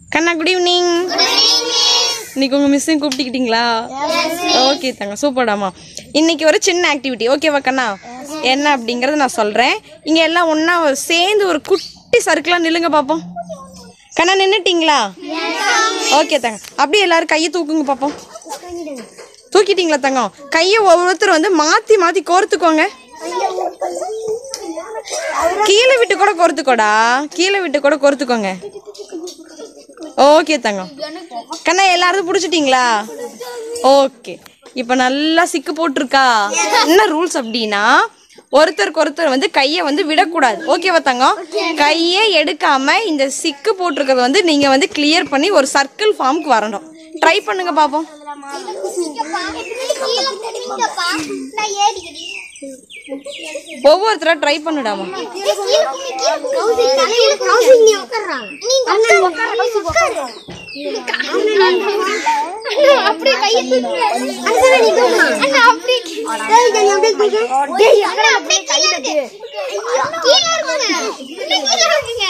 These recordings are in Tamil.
கண்ணா குட் ஈவினிங் இன்னைக்கு உங்க மிஸ்ஸையும் கூப்பிட்டுக்கிட்டீங்களா ஓகே தாங்க சூப்பர்டாமா இன்னைக்கு ஒரு சின்ன ஆக்டிவிட்டி ஓகேவா கண்ணா என்ன அப்படிங்கறத நான் சொல்றேன் இங்க எல்லாம் ஒண்ணா சேர்ந்து ஒரு குட்டி சர்க்கிளா நில்லுங்க பாப்போம் கண்ணா நின்னுட்டீங்களா ஓகே தாங்க அப்படியே எல்லாரும் கையை தூக்குங்க பாப்போம் தூக்கிட்டீங்களா தங்கம் கையை ஒவ்வொருத்தர் வந்து மாத்தி மாத்தி கோர்த்துக்கோங்க கீழே விட்டு கூட கோர்த்துக்கோடா கீழே விட்டு கூட கோர்த்துக்கோங்க ஓகே தங்கம் கண்ணா எல்லாரும் பிடிச்சிட்டீங்களா ஓகே இப்போ நல்லா சிக்கு போட்டிருக்கா என்ன ரூல்ஸ் அப்படின்னா ஒருத்தருக்கு ஒருத்தர் வந்து கையை வந்து விடக்கூடாது ஓகேவா தங்கம் கையே எடுக்காம இந்த சிக்கு போட்டிருக்கிறத வந்து நீங்க வந்து கிளியர் பண்ணி ஒரு சர்க்கிள் ஃபார்முக்கு வரணும் ட்ரை பண்ணுங்க பாப்போம் ஒவ்வொருத்தரா ட்ரை பண்ணுடாமா அப்படியே கையை தூக்கு அண்ணா நீ தூக்கு அண்ணா அப்படியே டேய் நீ அப்படியே தூக்கு டேய் அண்ணா அப்படியே கையை தூக்கு கீழ இருக்குங்க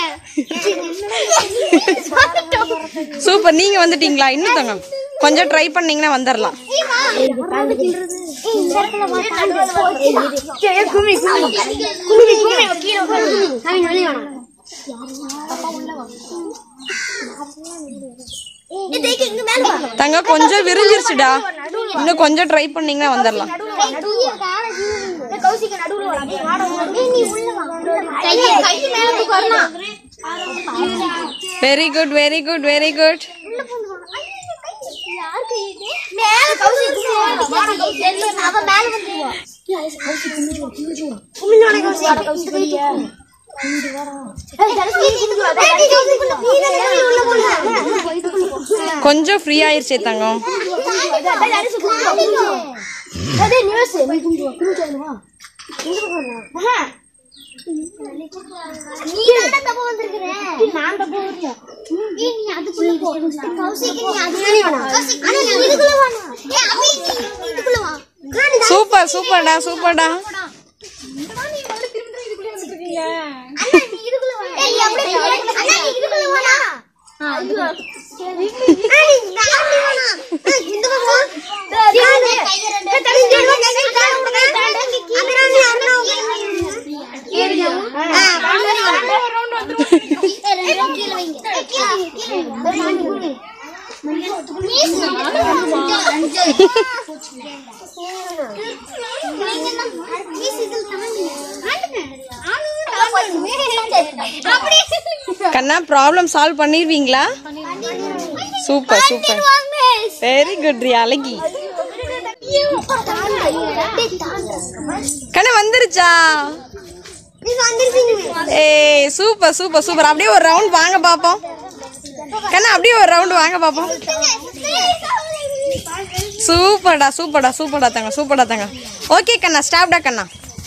கீழ இருக்குங்க சூப்பர் நீங்க வந்துட்டீங்களா இன்னும் தங்கம் கொஞ்சம் ட்ரை பண்ணீங்கன்னா வந்துடலாம் தங்கம் கொஞ்சம் விரிஞ்சிருச்சுடா இன்னும் கொஞ்சம் ட்ரை பண்ணீங்கன்னா வந்துடலாம் very good very good very good கொஞ்சம் ஃப்ரீ ஆயிருச்சே தங்கம் சூப்பர் சூப்பர்டா சூப்பர்டா கண்ணா ப்ராப்ளம் சால்வ் பண்ணிருவீங்களா சூப்பர் சூப்பர் வெரி குட் ரி அழகி கண்ணா வந்துருச்சா ஏய் சூப்பர் சூப்பர் சூப்பர் அப்படியே ஒரு ரவுண்ட் வாங்க பாப்போம் கண்ணா அப்படியே ஒரு ரவுண்ட் வாங்க பாப்போம் சூப்பர்டா சூப்பர்டா சூப்பர்டா தங்க சூப்பர்டா தங்க ஓகே கண்ணா ஸ்டாப்டா கண்ணா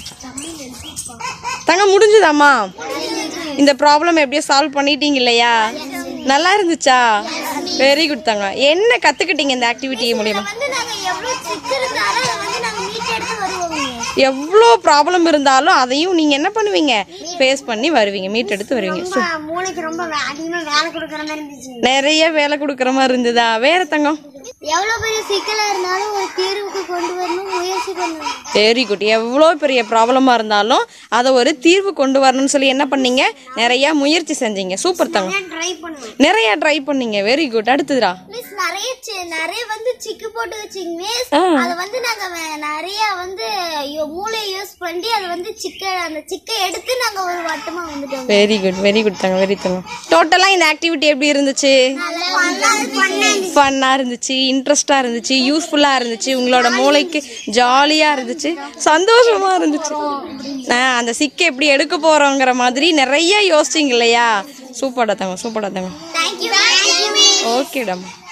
தங்க முடிஞ்சுதாம்மா இந்த ப்ராப்ளம் எப்படியோ சால்வ் பண்ணிட்டீங்க இல்லையா நல்லா இருந்துச்சா வெரி குட் தங்க என்ன கத்துக்கிட்டீங்க இந்த ஆக்டிவிட்டி மூலியமா வந்து நாங்க எவ்வளவு சிக்கு இருந்தாலும் அதை வந்து நாங்க மீட் எடுத்து வருவோங்க எவ்வளோ ப்ராப்ளம் இருந்தாலும் அதையும் நீங்க என்ன பண்ணுவீங்க ஃபேஸ் பண்ணி வருவீங்க மீட் எடுத்து வருவீங்க சு- மூளைக்கு ரொம்ப வே- அதிகமா வேலை கொடுக்குற மாதிரி இருந்துச்சு நிறைய வேலை கொடுக்குற மாதிரி இருந்ததா வேற தங்கம் எவ்வளவு பெரிய சிக்கலா இருந்தாலும் ஒரு தீர்வுக்கு கொண்டு வரணும் முயற்சி பண்ணணும் வெரி குட் எவ்வளோ பெரிய ப்ராப்ளமாக இருந்தாலும் அதை ஒரு தீர்வு கொண்டு வரணும்னு சொல்லி என்ன பண்ணீங்க நிறைய முயற்சி செஞ்சீங்க சூப்பர் தங்கம் ட்ரை பண்ணுவேன் நிறைய ட்ரை பண்ணீங்க வெரி குட் அடுத்ததுடா மிஸ் நிறைய சி- நிறைய வந்து சிக்கு போட்டு வச்சிங்க மிஸ் ஆ. அது வந்து நாங்க வே- நிறைய வந்து யோ- மூளையை யூஸ் பண்ணி அது வந்து சிக்க அந்த சிக்கை எடுத்து நாங்க ஒரு வட்டமா வந்துட்டோம் வெரி குட் வெரி குட் தங்க வெரி தங்கம் டோட்டலாக இந்த ஆக்டிவிட்டி எப்படி இருந்துச்சு பண்ணேன் ஃபன்னாக இருந்துச்சு இன்ட்ரெஸ்டாக இருந்துச்சு யூஸ்ஃபுல்லாக இருந்துச்சு உங்களோட மூளைக்கு ஜாலியாக இருந்துச்சு சந்தோஷமாக இருந்துச்சு ஆ அந்த சிக்கை எப்படி எடுக்க போகிறோங்கிற மாதிரி நிறைய யோசிச்சிங்க இல்லையா சூப்பர்டா தங்க சூப்பர்டா தங்க தேங்க்யூ தேங்க்யூ மிஸ் ஓகேடாம்மா